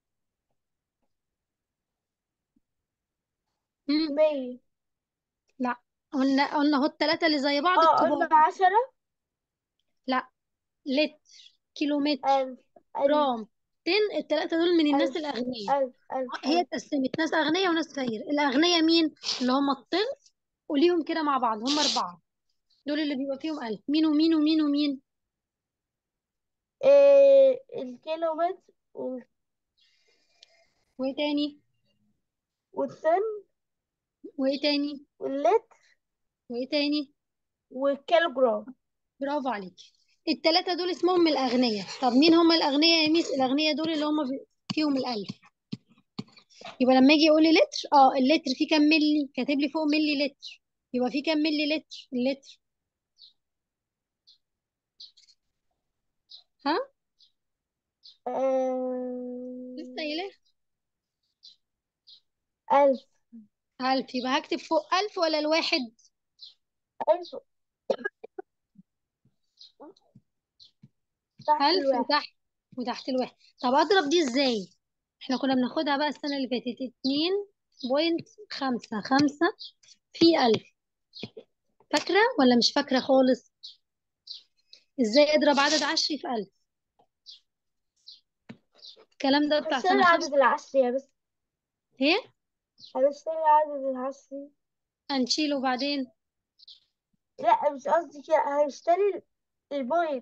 مم. مية لا قلنا قلنا اهو التلاتة اللي زي بعض اه الكبار قلنا عشرة لا لتر كيلومتر ألف ألف جرام طن التلاتة دول من الناس ألف الأغنياء ألف ألف هي ألف اتقسمت ناس أغنياء وناس فقير الأغنياء مين اللي هم الطن قوليهم كده مع بعض هم أربعة دول اللي بيبقى فيهم ألف مين ومين ومين ومين إيه الكيلومتر وال- وإيه تاني والطن وإيه تاني واللتر وإيه تاني والكيلوغرام برافو عليك التلاتة دول اسمهم الأغنياء طب مين هم الأغنياء يا ميس الأغنياء دول اللي هم بي- فيهم الألف يبقى لما يجي يقول لي لتر اه اللتر فيه كام ملي كاتب لي فوق ملي لتر يبقى فيه كام ملي لتر اللتر ها لسه آه، قايله ألف ألف يبقى هكتب فوق ألف ولا الواحد ألف تحت ألف الواحد وتحت وتحت الواحد طب أضرب دي إزاي احنا كنا بناخدها بقى السنة اللي فاتت اتنين بوينت خمسة خمسة في ألف فاكرة ولا مش فاكرة خالص ازاي اضرب عدد عشري في ألف الكلام ده بتاع هنشتري سنة عدد خمسة العشرية بس ايه هنشتري عدد العشري هنشيله بعدين لا مش قصدي كده هنشتري البوينت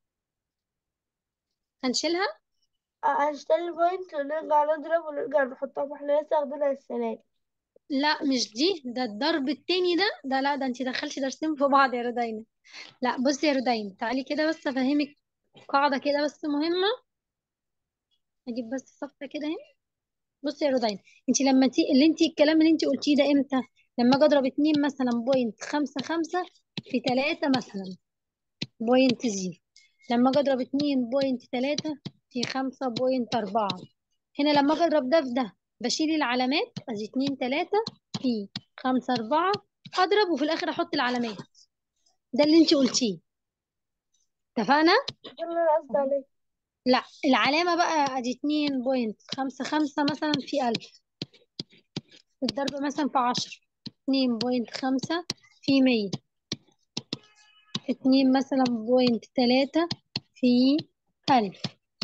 هنشيلها آه، هنشتري البوينت ونرجع نضرب ونرجع نحطها في احنا لسه واخدينها السنة دي لا مش دي ده الضرب التاني ده ده لا ده انت دخلتي درسين في بعض يا رودينا لا بصي يا رودينا تعالي كده بس افهمك قاعدة كده بس مهمة اجيب بس صفحة كده اهي بصي يا رودينا انت لما تي اللي انت الكلام اللي انت قلتيه ده امتى لما اجي اضرب اتنين مثلا بوينت خمسة خمسة في تلاتة مثلا بوينت زيرو لما اجي اضرب اتنين بوينت تلاتة في خمسة بوينت أربعة هنا لما اجي اضرب ده في ده بشيل العلامات ادي اتنين تلاتة في خمسة أربعة اضرب وفي الاخر احط العلامات ده اللي انت قلتيه اتفقنا ده اللي انا قصدي عليه لا العلامة بقى ادي اتنين بوينت خمسة خمسة مثلا في ألف الضرب مثلا في عشرة اتنين بوينت خمسة في مية اتنين مثلا بوينت تلاتة في ألف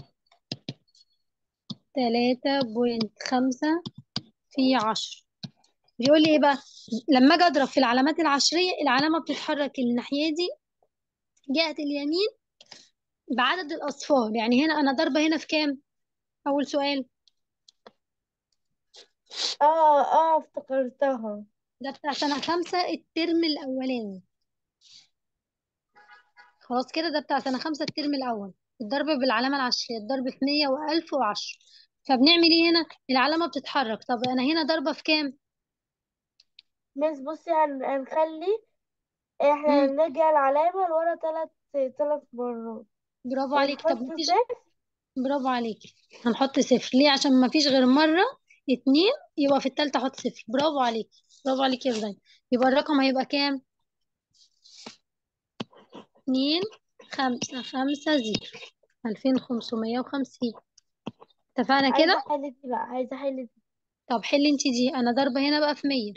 تلاتة بوينت خمسة في عشرة بيقول لي ايه بقى لما اجي اضرب في العلامات العشرية العلامة بتتحرك الناحية دي جهة اليمين بعدد الأصفار يعني هنا أنا ضربة هنا في كام؟ أول سؤال اه اه افتكرتها ده بتاع سنة خمسة الترم الأولاني خلاص كده ده بتاع سنة خمسة الترم الأول الضرب بالعلامة العشرية الضرب في مية وألف وعشرة فبنعمل ايه هنا؟ العلامة بتتحرك طب أنا هنا ضربة في كام؟ مس بصي هن... هنخلي احنا مم. نرجع العلامة لورا تلات تلات مرات برافو عليك طب ونحط مفيش صفر برافو عليك هنحط صفر ليه عشان مفيش غير مرة اتنين يبقى في التالتة احط صفر برافو عليك برافو عليك يا بداية يبقى الرقم هيبقى كام اتنين خمسة خمسة زيرو ألفين خمسمية وخمسين اتفقنا عايزة كده حل دي بقى عايزة حل دي طب حل انت دي انا ضاربة هنا بقى في مية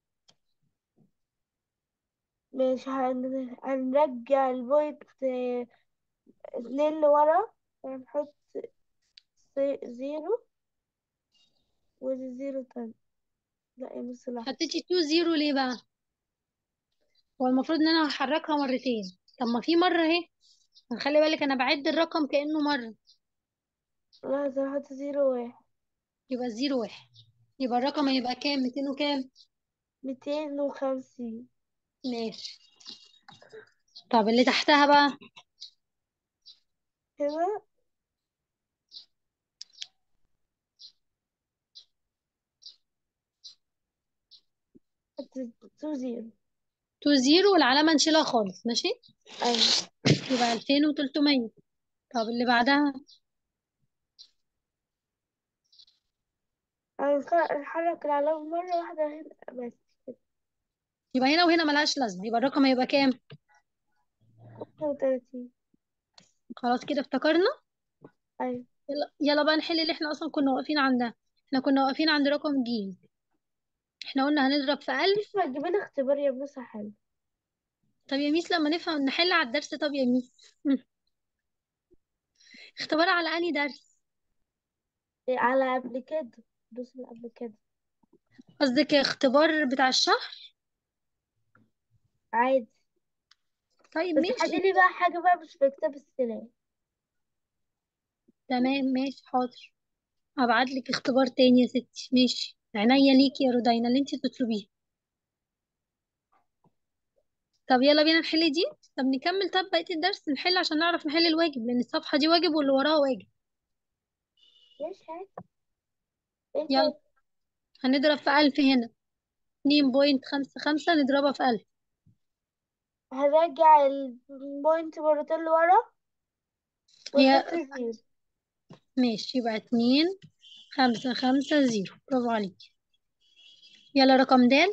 مش هن... هنرجع البوينت اه، اتنين لورا ونحط س- زيرو ودي زيرو تاني لا يا مس لحظة حطيتي 2 زيرو ليه بقى هو المفروض ان انا هحركها مرتين طب ما في مرة اهي خلي بالك انا بعد الرقم كأنه مرة لحظة هحط زيرو واحد يبقى زيرو واحد يبقى الرقم هيبقى كام 200 وكام ميتين وخمسين ماشي طب اللي تحتها بقى كده حط تو زيرو 2 زيرو والعلامة نشيلها خالص ماشي أيوة يبقى 2300 طب اللي بعدها هنحرك العلامة مرة واحدة هنا بس كده يبقى هنا وهنا ملهاش لازمة يبقى الرقم هيبقى كام واحدة وتلاتين خلاص كده افتكرنا أيوة يلا يلا بقى نحل اللي احنا اصلا كنا واقفين عندها احنا كنا واقفين عند رقم ج احنا قلنا هنضرب في 1000 مش ما تجيبي لي اختبار يا مس حلو طب يا ميس لما نفهم نحل على الدرس طب يا ميس مم. اختبار على انهي درس إيه، على قبل كده دوس من قبل كده قصدك اختبار بتاع الشهر عادي طيب بس ماشي حدي لي بقى حاجة بقى مش في كتاب السنة تمام ماشي حاضر هبعت لك اختبار تاني يا ستي ماشي عينيا ليكي يا رودينا اللي انت تطلبيه طب يلا بينا نحل دي طب نكمل طب بقية الدرس نحل عشان نعرف نحل الواجب لأن الصفحة دي واجب واللي وراها واجب ماشي عادي ايه يلا تاني هنضرب في ألف هنا اتنين بوينت خمسة خمسة نضربها في ألف هرجع البوينت مرتين لورا هي ونحط زيرو ماشي يبقى اتنين خمسة خمسة زيرو برافو عليكي يلا رقم د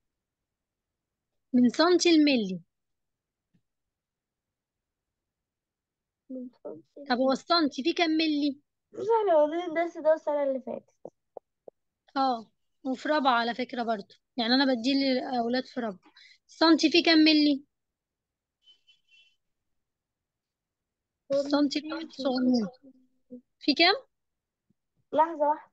من سنتي الملي من خمسة طب هو لزيرو السنتي فيه كام ملي؟ بس احنا واخدين الدرس ده السنة اللي فاتت اه وفي رابعة على فكرة برضو يعني أنا بديه للأولاد في رابعة السنتي فيه كام ملي؟ السنتي سنتي بتاعته صغنون فيه كام؟ لحظة واحدة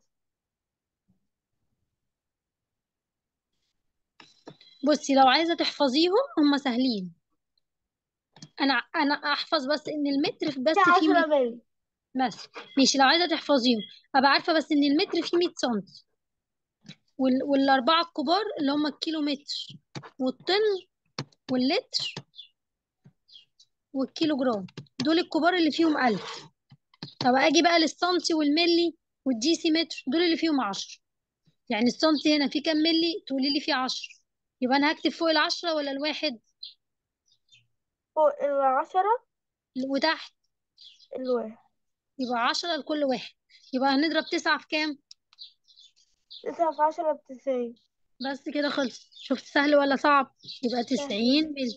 بصي لو عايزة تحفظيهم هم سهلين أنا أنا أحفظ بس إن المتر في- بس في فيه عشرة 100 ملي بس ماشي لو عايزة تحفظيهم أبقى عارفة بس إن المتر فيه 100 سنتي وال... والأربعة الكبار اللي هم الكيلو متر والطن واللتر والكيلو جرام دول الكبار اللي فيهم ألف طب أجي بقى للسنتي والملي والديسي متر دول اللي فيهم عشر يعني السنتي هنا فيه كام ملي تقولي لي فيه عشر يبقى أنا هكتب فوق العشرة ولا الواحد فوق العشرة وتحت الواحد يبقى عشرة لكل واحد يبقى هنضرب تسعة في كام تسعة في عشرة بتسعين بس كده خلص شفت سهل ولا صعب يبقى سهل تسعين ملي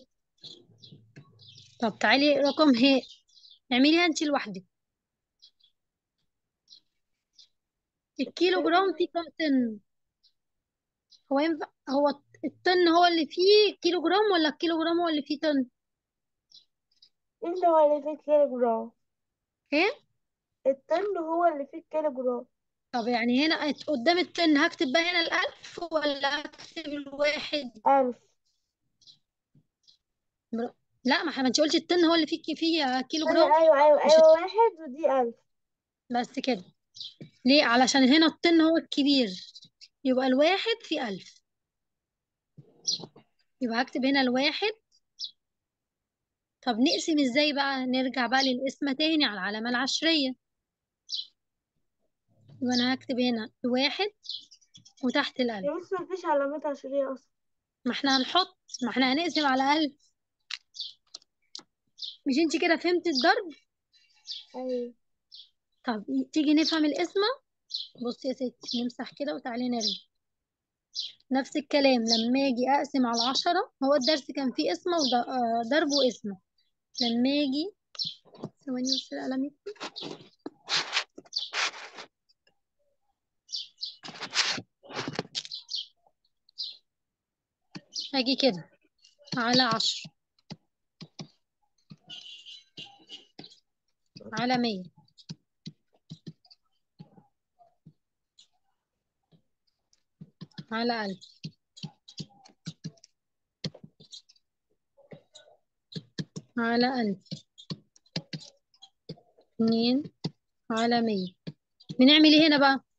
طب تعالي رقم ه اعمليها انت لوحدك الكيلو جرام فيه كام طن هو ينفع هو الطن هو اللي فيه كيلو جرام ولا الكيلو جرام هو اللي فيه طن انت هو اللي فيه كيلو جرام ايه الطن هو اللي فيه كيلو جرام طب يعني هنا قدام الطن هكتب بقى هنا الألف ولا هكتب الواحد ألف بر- لا ما احنا ما انت قلتي الطن هو اللي فيه فيه كيلو أيوة جرام أيوة أيوة مش أيوة الت- واحد ودي ألف بس كده ليه علشان هنا الطن هو الكبير يبقى الواحد فيه ألف يبقى هكتب هنا الواحد طب نقسم ازاي بقى نرجع بقى للقسمة تاني على العلامة العشرية يبقى انا هكتب هنا الواحد وتحت الألف يا بس مفيش علامات عشرية أصلا ما احنا هنحط ما احنا هنقسم على ألف مش انت كده فهمت الضرب أيوة طب تيجي نفهم القسمة بصي يا ستي نمسح كده وتعالي نرجع نفس الكلام لما اجي اقسم على العشرة هو الدرس كان فيه قسمة وضرب وقسمة لما اجي ثواني بس القلم يكتب. اجي كده على عشرة على مية على ألف على ألف اتنين على مية بنعمل ايه هنا بقى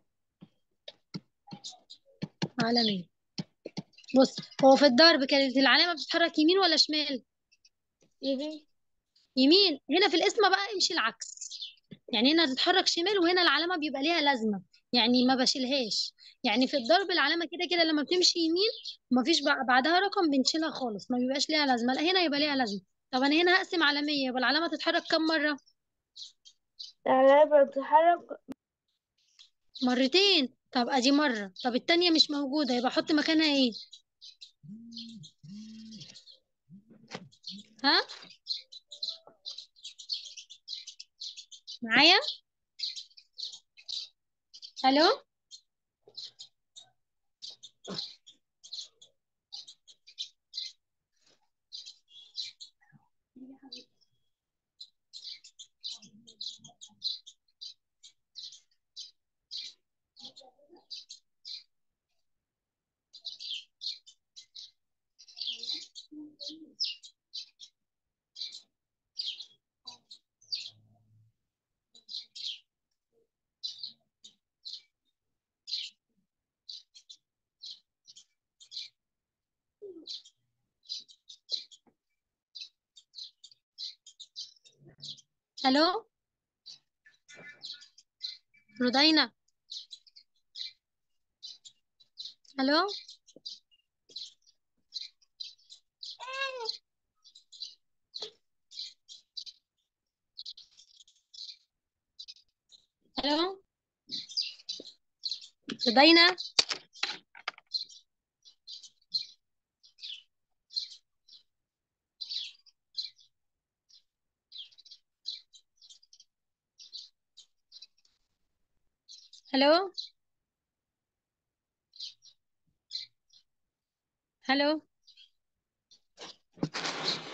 على مية بص هو في الضرب كانت العلامة بتتحرك يمين ولا شمال يمين يمين هنا في القسمة بقى امشي العكس يعني هنا تتحرك شمال وهنا العلامة بيبقى ليها لازمة يعني ما بشيلهاش يعني في الضرب العلامة كده كده لما بتمشي يمين ومفيش بع- بعدها رقم بنشيلها خالص ما بيبقاش ليها لازمة لا هنا يبقى ليها لازمة طب أنا هنا هقسم على 100 يبقى العلامة تتحرك كم مرة؟ العلامة بتتحرك مرتين طب ادي مرة طب التانية مش موجودة يبقى احط مكانها ايه ها معايا الو الو رودينا الو الو رودينا الو الو